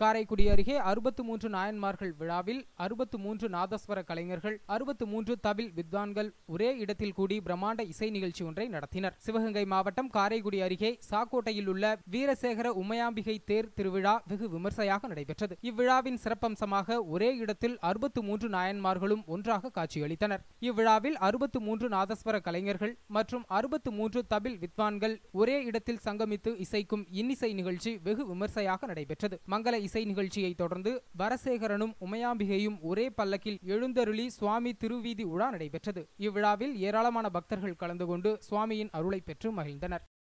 காரைக்குடி அருகே அறுபத்து மூன்று நாயன்மார்கள் விழாவில் அறுபத்து மூன்று நாதஸ்வர கலைஞர்கள் அறுபத்து மூன்று தவில் வித்வான்கள் ஒரே இடத்தில் கூடி பிரம்மாண்ட இசை நிகழ்ச்சி ஒன்றை நடத்தினர் சிவகங்கை மாவட்டம் காரைக்குடி அருகே சாக்கோட்டையில் உள்ள வீரசேகர உமையாம்பிகை தேர் திருவிழா வெகு விமர்சையாக நடைபெற்றது இவ்விழாவின் சிறப்பம்சமாக ஒரே இடத்தில் அறுபத்து மூன்று நாயன்மார்களும் ஒன்றாக காட்சியளித்தனர் இவ்விழாவில் அறுபத்து மூன்று நாதஸ்வர கலைஞர்கள் மற்றும் அறுபத்து மூன்று தபில் வித்வான்கள் ஒரே இடத்தில் சங்கமித்து இசைக்கும் இன்னிசை நிகழ்ச்சி வெகு விமர்சையாக நடைபெற்றது மங்கள இசை நிகழ்ச்சியை தொடர்ந்து வரசேகரனும் உமையாம்பிகையும் ஒரே பல்லக்கில் எழுந்தருளி சுவாமி திருவீதி உலா நடைபெற்றது இவ்விழாவில் ஏராளமான பக்தர்கள் கலந்து கொண்டு சுவாமியின் அருளை பெற்று மகிழ்ந்தனர்